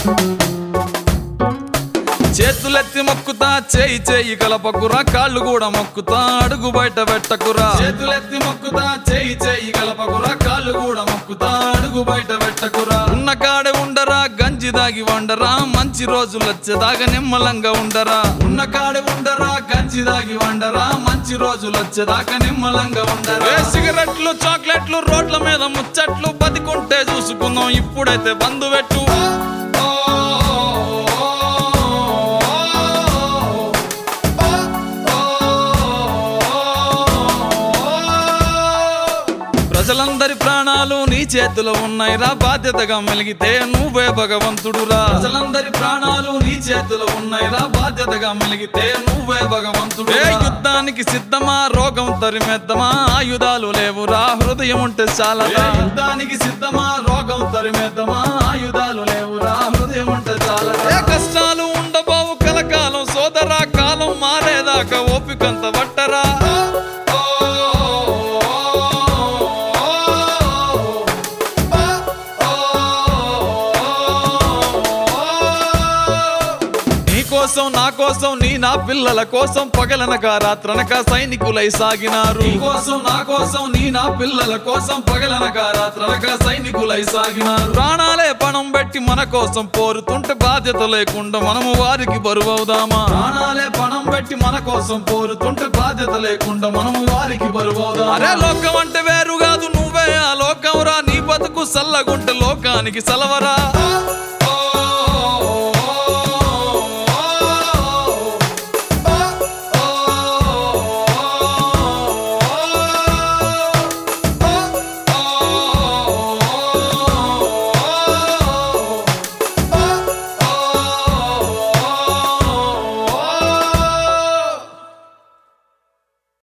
చేతులెత్తి మొక్కుతా చేయి చేయి కలపకురా కాళ్ళు కూడా మొక్కుతా అడుగు బయట పెట్టకురా చేతులెత్తి మొక్కుతా చేయి చేయి కలపకురా కాళ్ళు కూడా మొక్కుతా అడుగు బయట పెట్టకురా ఉన్న కాడ ఉండరా గంజి దాగి వండరా మంచి రోజులు వచ్చేదాకా నిమ్మలంగా ఉండరా ఉన్న కాడ ఉండరా గంజి దాగి వండరా మంచి రోజులు వచ్చేదాకా నిమ్మలంగా ఉండరా ఏ సిగరెట్లు చాక్లెట్లు రోడ్ల మీద ముచ్చట్లు బతికుంటే చూసుకుందాం ఇప్పుడైతే బంధు పెట్టు ప్రజలందరి ప్రాణాలు నీ చేతిలో ఉన్నాయిరా బాధ్యతగా మెలిగితే నువ్వే భగవంతుడురా ప్రజలందరి ప్రాణాలు నీ చేతిలో ఉన్నాయిరా బాధ్యతగా మెలిగితే నువ్వే భగవంతుడు ఏ యుద్ధానికి సిద్ధమా రోగం తరిమేద్దామా ఆయుధాలు లేవురా హృదయం ఉంటే చాలా యుద్ధానికి సిద్ధమా రోగం తరిమేద్దామా ఆయుధాలు లేవురా హృదయం ఉంటే చాలా ఏ కష్టాలు ఉండబోవు కలకాలం సోదరా కాలం మారేదాకా ఓపికంత పట్టరా నీ కోసం నా కోసం నీ నా పిల్లల కోసం పగలనక రాత్రనక సైనికులై సాగినారు నీ కోసం నా కోసం నీ నా పిల్లల కోసం పగలనక రాత్రనక సైనికులై సాగినారు ప్రాణాలే పణం పెట్టి మన కోసం పోరుతుంటే బాధ్యత లేకుండా మనము వారికి బరువవుదామా ప్రాణాలే పణం పెట్టి మన కోసం పోరుతుంటే బాధ్యత లేకుండా మనము వారికి బరువవుదామా అరే లోకం అంటే వేరు కాదు నువ్వే ఆ లోకం రా నీ బతుకు సల్లగుంటే లోకానికి సలవరా